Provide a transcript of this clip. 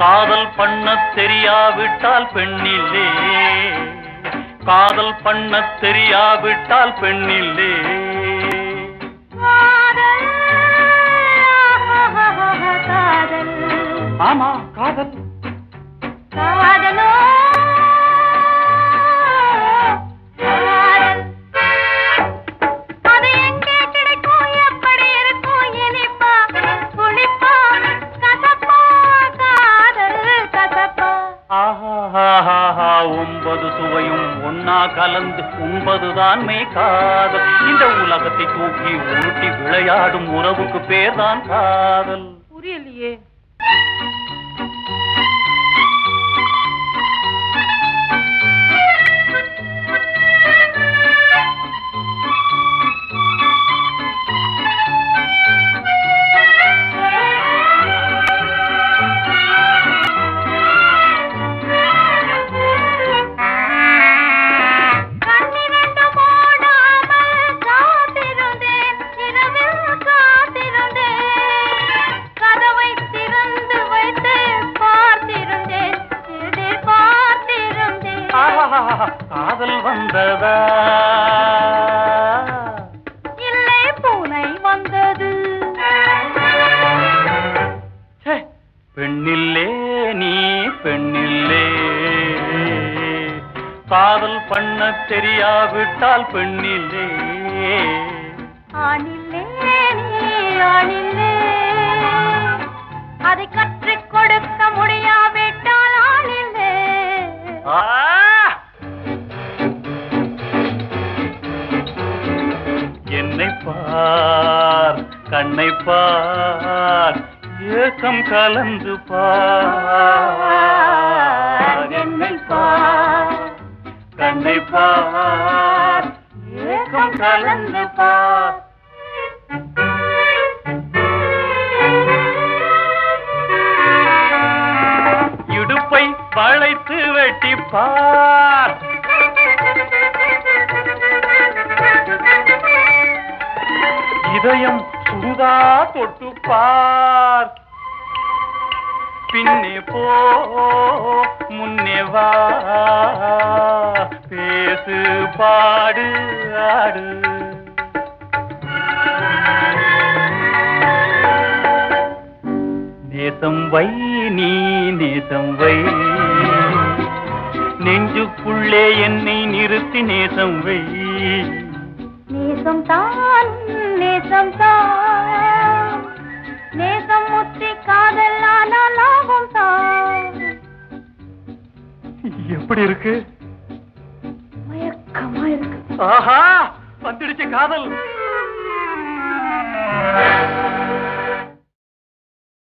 காதல் பண்ண தெரியாவிட்டால் பெண்ணில்லே காதல் பண்ண தெரியாவிட்டால் பெண்ணில்லே காதல் காதல் ஆமா காதல் காதலோ காதல் அது எங்கே கிடைக்கும் எப்படி இருக்கும் இனிப்பா புளிப்பா கசப்பா காதல் கசப்பா ஆஹாஹாஹா ஒன்பது சுவையும் ஒன்னா கலந்து உண்பதுதான் மெய் காதல் இந்த உலகத்தை தூக்கி உருட்டி விளையாடும் உறவுக்கு பேர்தான் காதல் புரியலையே கண்ணிரண்டு மூடாமல் காத்திருந்தேன் இரவில் காத்திருந்தேன் கதவை திறந்து வைத்து பார்த்திருந்தேன் எதிர்பார்த்திருந்தேன் ஆஹாஹாஹா, காதல் வந்ததா இல்லை பூனை வந்தது ச்சே, பெண்ணில்லே நீ பெண்ணில்லே காதல் பண்ண தெரியாவிட்டால் பெண்ணில்லே ஆணில்லே நீ ஆணில்லே அதை கற்றுக் கொடுக்க முடியாவிட்டால் ஆணில்லே ஆ! என்னை பார் கண்ணை பார் ஏக்கம் கலந்து பார் என்னை பார் கண்ணை பார் ஏக்கம் கலந்து பார் இடுப்பை வளைத்து வெட்டி பார் இதயம் சுடுதா தொட்டு பார் பின்னே போ முன்னே வா பேசு பாடு ஆடு நேசம் வை நீ நேசம் வை நெஞ்சுக்குள்ளே என்னை நிறுத்தி நேசம் வை நேசம் தான் நேசம் தான் நேசம் முத்தி காதல் ஆனால் லாபம் தான் எப்படி இருக்கு மயக்கமா இருக்கு ஆஹா வந்துடுச்சு காதல்